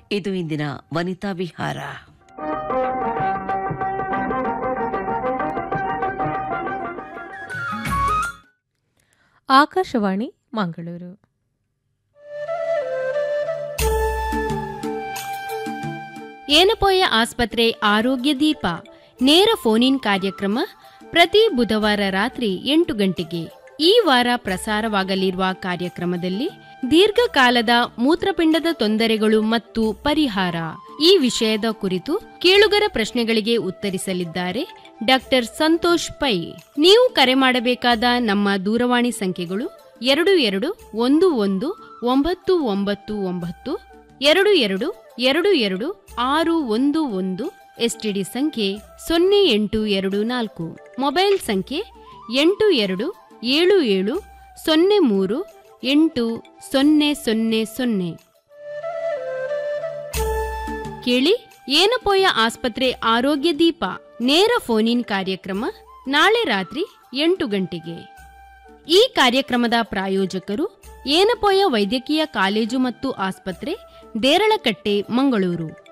ಇದು ಇಂದಿನ ವನಿತಾ ವಿಹಾರ ಆಕಾಶವಾಣಿ ಮಂಗಳೂರು ಏನಪೋಯ ಆಸ್ಪತ್ರೆ ಆರೋಗ್ಯ ದೀಪ ನೇರ ಫೋನ್ ಕಾರ್ಯಕ್ರಮ ಪ್ರತಿ ಬುಧವಾರ ರಾತ್ರಿ ಎಂಟು ಗಂಟೆಗೆ ಈ ವಾರ ಪ್ರಸಾರವಾಗಲಿರುವ ಕಾರ್ಯಕ್ರಮದಲ್ಲಿ ದೀರ್ಘಕಾಲದ ಮೂತ್ರಪಿಂಡದ ತೊಂದರೆಗಳು ಮತ್ತು ಪರಿಹಾರ ಈ ವಿಷಯದ ಕುರಿತು ಕೇಳುಗರ ಪ್ರಶ್ನೆಗಳಿಗೆ ಉತ್ತರಿಸಲಿದ್ದಾರೆ ಡಾಕ್ಟರ್ ಸಂತೋಷ್ ಪೈ ನೀವು ಕರೆ ಮಾಡಬೇಕಾದ ನಮ್ಮ ದೂರವಾಣಿ ಸಂಖ್ಯೆಗಳು ಎರಡು ಎರಡು ಒಂದು ಒಂದು ಒಂಬತ್ತು ಒಂಬತ್ತು ಒಂಬತ್ತು ಎರಡು ಎರಡು ಎರಡು ಎರಡು ಆರು ಒಂದು ಒಂದು ಎಸ್ಟಿಡಿ ಸಂಖ್ಯೆ ಸೊನ್ನೆ ಎಂಟು ಎರಡು ನಾಲ್ಕು ಮೊಬೈಲ್ ಸಂಖ್ಯೆ ಎಂಟು ಎರಡು ಏಳು ಏಳು ಸೊನ್ನೆ ಮೂರು ಎಂಟು ಸೊನ್ನೆ ಸೊನ್ನೆ ಸೊನ್ನೆ ಕೇಳಿ ಏನಪೋಯ ಆಸ್ಪತ್ರೆ ಆರೋಗ್ಯ ದೀಪ ನೇರ ಫೋನ್ ಕಾರ್ಯಕ್ರಮ ನಾಳೆ ರಾತ್ರಿ ಎಂಟು ಗಂಟೆಗೆ ಈ ಕಾರ್ಯಕ್ರಮದ ಪ್ರಾಯೋಜಕರು ಏನಪೋಯ ವೈದ್ಯಕೀಯ ಕಾಲೇಜು ಮತ್ತು ಆಸ್ಪತ್ರೆ ದೇರಳಕಟ್ಟೆ ಮಂಗಳೂರು